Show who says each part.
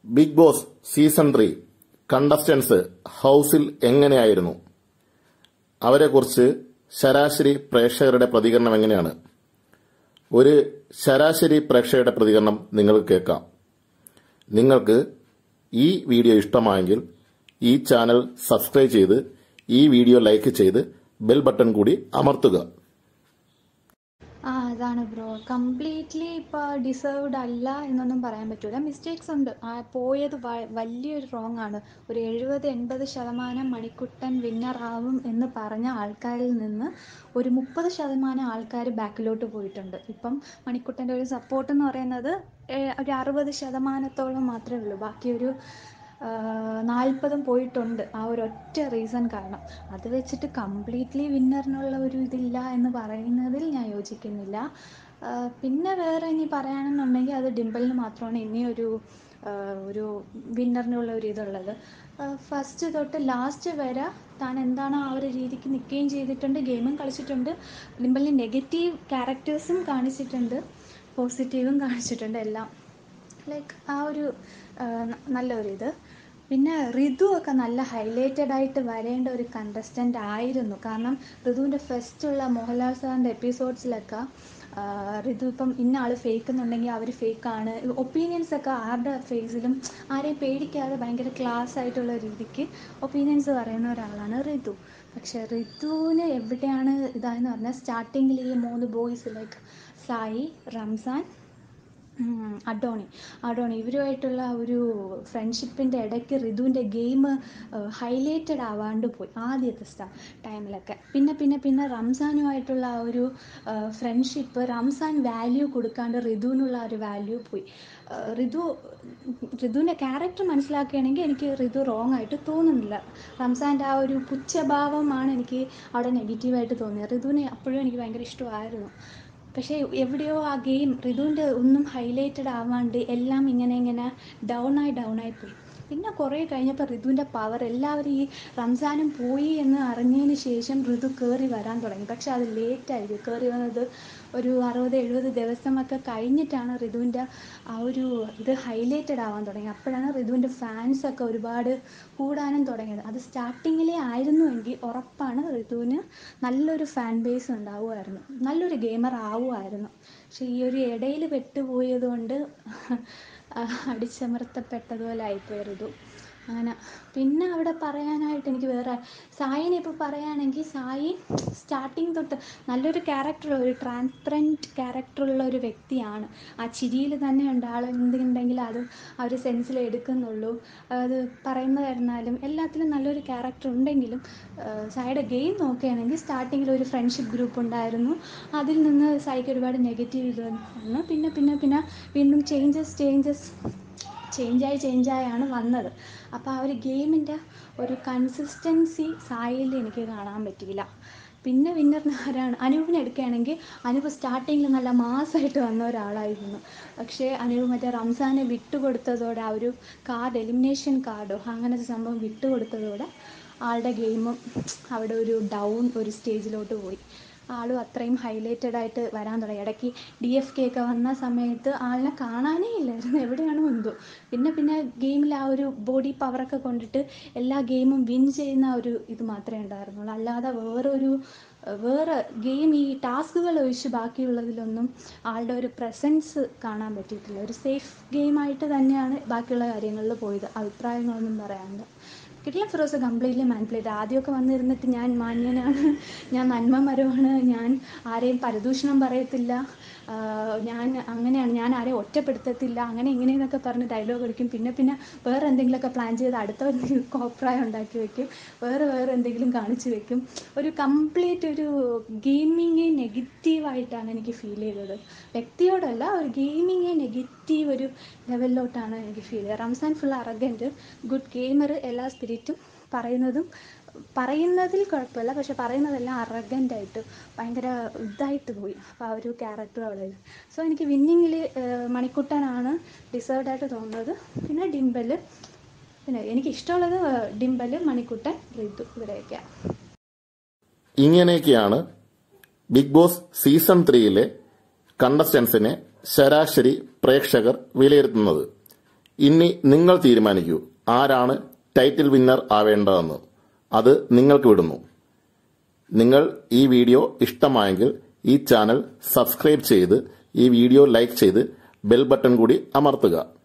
Speaker 1: big Boss season three contestants ഹൗസിൽ എങ്ങനെയായിരുന്നു അവരെക്കുറിച്ച് ശരാശരി പ്രേക്ഷകരുടെ പ്രതികരണം എങ്ങനെയാണ് ഒരു ശരാശരി പ്രേക്ഷകരുടെ പ്രതികരണം നിങ്ങൾക്ക് കേൾക്കാം നിങ്ങൾക്ക് ഈ വീഡിയോ ഇഷ്ടമായെങ്കിൽ ഈ ചാനൽ സബ്സ്ക്രൈബ് ചെയ്ത് ഈ വീഡിയോ ലൈക്ക് ചെയ്ത് ബെൽ ബട്ടൺ കൂടി അമർത്തുക
Speaker 2: ആ അതാണ് ബ്രോ കംപ്ലീറ്റ്ലി ഇപ്പോൾ ഡിസേർവ്ഡ് അല്ല എന്നൊന്നും പറയാൻ പറ്റൂല മിസ്റ്റേക്സ് ഉണ്ട് ആ പോയത് വ- വലിയൊരു റോങ് ആണ് ഒരു എഴുപത് എൺപത് ശതമാനം മണിക്കുട്ടൻ വിന്നർ ആവും എന്ന് പറഞ്ഞ ആൾക്കാരിൽ നിന്ന് ഒരു മുപ്പത് ശതമാനം ആൾക്കാർ ബാക്കിലോട്ട് പോയിട്ടുണ്ട് ഇപ്പം മണിക്കുട്ടൻ്റെ ഒരു സപ്പോർട്ട് എന്ന് പറയുന്നത് ഏഹ്, ഒരു അറുപത് ശതമാനത്തോളം മാത്രമേ ഉള്ളൂ ബാക്കി ഒരു നാൽപ്പതും പോയിട്ടുണ്ട് ആ ഒരു ഒറ്റ റീസൺ കാരണം അത് വെച്ചിട്ട് കംപ്ലീറ്റ്ലി വിന്നറിനുള്ള ഒരു ഇതില്ല എന്ന് പറയുന്നതിൽ ഞാൻ യോജിക്കുന്നില്ല ആ, പിന്നെ വേറെ ഇനി പറയുകയാണെന്നുണ്ടെങ്കിൽ അത് ഡിംപിളിന് മാത്രമാണ് ഇനി ഒരു ആ, ഒരു വിന്നറിനുള്ള ഒരു ഇതുള്ളത് ഫസ്റ്റ് തൊട്ട് ലാസ്റ്റ് വരെ താൻ എന്താണോ ആ ഒരു രീതിക്ക് നിൽക്കുകയും ചെയ്തിട്ടുണ്ട് ഗെയിമും കളിച്ചിട്ടുണ്ട് ഡിംപിളിന് നെഗറ്റീവ് ക്യാരക്ടേഴ്സും കാണിച്ചിട്ടുണ്ട് പോസിറ്റീവും കാണിച്ചിട്ടുണ്ട് എല്ലാം ലൈക്ക് ആ ഒരു ആ, ന- നല്ലൊരു ഇത് പിന്നെ ഋതു ഒക്കെ നല്ല ഹൈലൈറ്റഡ് ആയിട്ട് വരേണ്ട ഒരു കണ്ടസ്റ്റൻ്റ് ആയിരുന്നു കാരണം ഋതുവിൻ്റെ ഫസ്റ്റുള്ള മോഹൻലാൽ സാറിൻ്റെ എപ്പിസോഡ്സിലൊക്കെ ആ, ഋതു ഇപ്പം ഇന്ന ആൾ ഫേക്ക് എന്നുണ്ടെങ്കിൽ അവർ ഫേക്കാണ് ഒപ്പീനിയൻസ് ഒക്കെ ആരുടെ ഫേസിലും ആരെയും പേടിക്കാതെ ഭയങ്കര ക്ലാസ് ആയിട്ടുള്ള രീതിക്ക് ഒപ്പീനിയൻസ് പറയുന്ന ഒരാളാണ് ഋതു പക്ഷെ ഋതുവിന് എവിടെയാണ് ഇതായെന്ന് പറഞ്ഞാൽ സ്റ്റാർട്ടിങ്ങിൽ ഈ മൂന്ന് ബോയ്സ് ലൈക്ക് സായി റംസാൻ ഉം, അഡോണി അഡോണി ഇവരുമായിട്ടുള്ള ഒരു ഫ്രണ്ട്ഷിപ്പിൻ്റെ ഇടയ്ക്ക് ഋതുവിൻ്റെ ഗെയിം ഹൈലൈറ്റഡ് ആവാണ്ട് പോയി ആദ്യത്തെ സ്റ്റാ ടൈമിലൊക്കെ പിന്നെ പിന്നെ പിന്നെ റംസാനുമായിട്ടുള്ള ആ ഒരു ഫ്രണ്ട്ഷിപ്പ് റംസാൻ വാല്യൂ കൊടുക്കാണ്ട് ഋതുവിനുള്ള ആ ഒരു വാല്യൂ പോയി ആ, ഋതു ഋതുവിൻ്റെ ക്യാരക്ടർ മനസ്സിലാക്കുകയാണെങ്കിൽ എനിക്ക് ഋതു റോങ് ആയിട്ട് തോന്നുന്നില്ല റംസാൻ്റെ ആ ഒരു പുച്ഛഭാവമാണ് എനിക്ക് അവിടെ നെഗറ്റീവായിട്ട് തോന്നിയത് ഋതുവിനെ അപ്പോഴും എനിക്ക് ഭയങ്കര ഇഷ്ടമായിരുന്നു പക്ഷേ എവിടെയോ ആ ഗെയിം ഋതുവിൻ്റെ ഒന്നും ഹൈലൈറ്റഡ് ആവാണ്ട് എല്ലാം ഇങ്ങനെ ഇങ്ങനെ ഡൗൺ ആയി ഡൗൺ ആയി പോയി പിന്നെ കുറേ കഴിഞ്ഞപ്പോൾ ഋതുവിൻ്റെ പവർ എല്ലാവരും ഈ റംസാനും പോയി എന്ന് അറിഞ്ഞതിന് ശേഷം ഋതു കയറി വരാൻ തുടങ്ങി പക്ഷെ അത് ലേറ്റായി കയറി വന്നത് ഒരു അറുപത് എഴുപത് ദിവസമൊക്കെ കഴിഞ്ഞിട്ടാണ് ഋതുവിൻ്റെ ആ ഒരു ഇത് ഹൈലൈറ്റഡ് ആവാൻ തുടങ്ങി അപ്പോഴാണ് ഋതുവിൻ്റെ ഫാൻസൊക്കെ ഒരുപാട് കൂടാനും തുടങ്ങിയത് അത് സ്റ്റാർട്ടിങ്ങിലേ ആയിരുന്നുവെങ്കിൽ ഉറപ്പാണ് ഋതുവിന് നല്ലൊരു ഫാൻ ബേസ് ഉണ്ടാവുമായിരുന്നു നല്ലൊരു ഗെയിമർ ആവുമായിരുന്നു പക്ഷെ ഈ ഒരു ഇടയിൽ പെട്ടുപോയത് കൊണ്ട് അടിച്ചമർത്തപ്പെട്ടതുപോലെ ആയിപ്പോയി ഋതു അങ്ങനെ പിന്നെ അവിടെ പറയാനായിട്ട് എനിക്ക് വേറെ സായിനെ ഇപ്പോൾ പറയുകയാണെങ്കിൽ സായി സ്റ്റാർട്ടിങ് തൊട്ട് നല്ലൊരു ക്യാരക്ടറുള്ള ഒരു ട്രാൻസ്പെറൻറ്റ് ക്യാരക്ടറുള്ള ഒരു വ്യക്തിയാണ് ആ ചിരിയിൽ തന്നെ ഉണ്ട് ആൾ എന്തുണ്ടെങ്കിൽ അത് ആ ഒരു സെൻസിൽ എടുക്കുന്നുള്ളൂ അത് പറയുന്നതായിരുന്നാലും എല്ലാത്തിലും നല്ലൊരു ക്യാരക്ടർ ഉണ്ടെങ്കിലും ആ, സായിയുടെ ഗെയിം നോക്കുകയാണെങ്കിൽ സ്റ്റാർട്ടിങ്ങിൽ ഒരു ഫ്രണ്ട്ഷിപ്പ് ഗ്രൂപ്പ് ഉണ്ടായിരുന്നു അതിൽ നിന്ന് സായിക്ക് ഒരുപാട് നെഗറ്റീവ് ഇത് വന്നു പിന്നെ പിന്നെ പിന്നെ വീണ്ടും ചേഞ്ചസ് ചേഞ്ചസ് ചേഞ്ചായി ചേഞ്ചായാണ് വന്നത് അപ്പോൾ ആ ഒരു ഗെയിമിൻ്റെ ഒരു കൺസിസ്റ്റൻസി സായിൽ എനിക്ക് കാണാൻ പറ്റിയില്ല പിന്നെ വിന്നറിന് ആരാണ് അനൂപിനെ എടുക്കുകയാണെങ്കിൽ അനൂപ് സ്റ്റാർട്ടിങ്ങിൽ നല്ല മാസമായിട്ട് വന്ന ഒരാളായിരുന്നു പക്ഷേ അനൂപ് മറ്റേ റംസാനെ വിട്ടുകൊടുത്തതോടെ ആ ഒരു കാർഡ് എലിമിനേഷൻ കാർഡോ അങ്ങനത്തെ സംഭവം വിട്ടുകൊടുത്തതോടെ ആളുടെ ഗെയിമും അവിടെ ഒരു ഡൗൺ ഒരു സ്റ്റേജിലോട്ട് പോയി ആളും അത്രയും ഹൈലൈറ്റഡ് ആയിട്ട് വരാൻ തുടങ്ങി ഇടയ്ക്ക് ഡി എഫ് കെ ഒക്കെ വന്ന സമയത്ത് ആളിനെ കാണാനേ ഇല്ലായിരുന്നു എവിടെയാണോ എന്തോ പിന്നെ പിന്നെ ഗെയിമിൽ ആ ഒരു ബോഡി പവറൊക്കെ കൊണ്ടിട്ട് എല്ലാ ഗെയിമും വിൻ ചെയ്യുന്ന ഒരു ഇത് മാത്രമേ ഉണ്ടായിരുന്നുള്ളൂ അല്ലാതെ വേറൊരു വേറെ ഗെയിം ഈ ടാസ്കുകൾ ഒഴിച്ച് ബാക്കിയുള്ളതിലൊന്നും ആളുടെ ഒരു പ്രസൻസ് കാണാൻ പറ്റിയിട്ടില്ല ഒരു സേഫ് ഗെയിമായിട്ട് തന്നെയാണ് ബാക്കിയുള്ള കാര്യങ്ങളിൽ പോയത് അഭിപ്രായങ്ങളൊന്നും പറയാണ്ട് കിട്ടില്ല ഫിറോസ് കംപ്ലീറ്റ്ലി മാനിപ്പുലേറ്റ് ആദ്യമൊക്കെ വന്നിരുന്നിട്ട് ഞാൻ മാന്യനാണ് ഞാൻ നന്മ മരമാണ് ഞാൻ ആരെയും പരദൂഷണം പറയത്തില്ല ആഹ് ഞാൻ അങ്ങനെയാണ് ഞാൻ ആരെയും ഒറ്റപ്പെടുത്തത്തില്ല അങ്ങനെ ഇങ്ങനെയെന്നൊക്കെ പറഞ്ഞ് ഡയലോഗ് അടിക്കും പിന്നെ പിന്നെ വേറെ എന്തെങ്കിലുമൊക്കെ പ്ലാൻ ചെയ്ത് അടുത്ത ഒരു കോപ്രായം ഉണ്ടാക്കി വെക്കും വേറെ വേറെ എന്തെങ്കിലും കാണിച്ചു വെക്കും ഒരു കംപ്ലീറ്റ് ഒരു ഗെയിമിങ് നെഗറ്റീവായിട്ടാണ് എനിക്ക് ഫീൽ ചെയ്തത് വ്യക്തിയോടല്ല ഒരു ഗെയിമിങ് നെഗറ്റീവ് ഒരു ലെവലിലോട്ടാണ് എനിക്ക് ഫീൽ ചെയ്തത് Ramzan full arrogant good gamer എല്ലാ സ്പിരിറ്റും പറയുന്നതും പറയുന്നതിൽ കുഴപ്പമില്ല പക്ഷെ പറയുന്നതെല്ലാം arrogant ആയിട്ട് ഭയങ്കര ഇതായിട്ട് പോയി അപ്പോൾ ആ ഒരു ക്യാരക്ടർ അവിടെ സോ എനിക്ക് വിന്നിങ്ങിൽ മണിക്കുട്ടനാണ് ഡിസേർവ്ഡ് ആയിട്ട് തോന്നുന്നത് പിന്നെ ഡിംബൽ പിന്നെ എനിക്ക് ഇഷ്ടമുള്ളത് ഡിംബൽ മണിക്കുട്ടൻ ഋതു ഇവരെയൊക്കെയാണ്
Speaker 1: ഇങ്ങനെയൊക്കെയാണ് ബിഗ് ബോസ് സീസൺ ത്രീയിലെ കണ്ടസ്റ്റൻസിനെ ശരാശരി പ്രേക്ഷകർ വിലയിരുത്തുന്നത് ഇനി നിങ്ങൾ തീരുമാനിക്കൂ ആരാണ് ടൈറ്റിൽ വിന്നർ ആവേണ്ടതെന്ന് അത് നിങ്ങൾക്ക് വിടുന്നു നിങ്ങൾ ഈ വീഡിയോ ഇഷ്ടമായെങ്കിൽ ഈ ചാനൽ സബ്സ്ക്രൈബ് ചെയ്ത് ഈ വീഡിയോ ലൈക്ക് ചെയ്ത് ബെൽ ബട്ടൺ കൂടി അമർത്തുക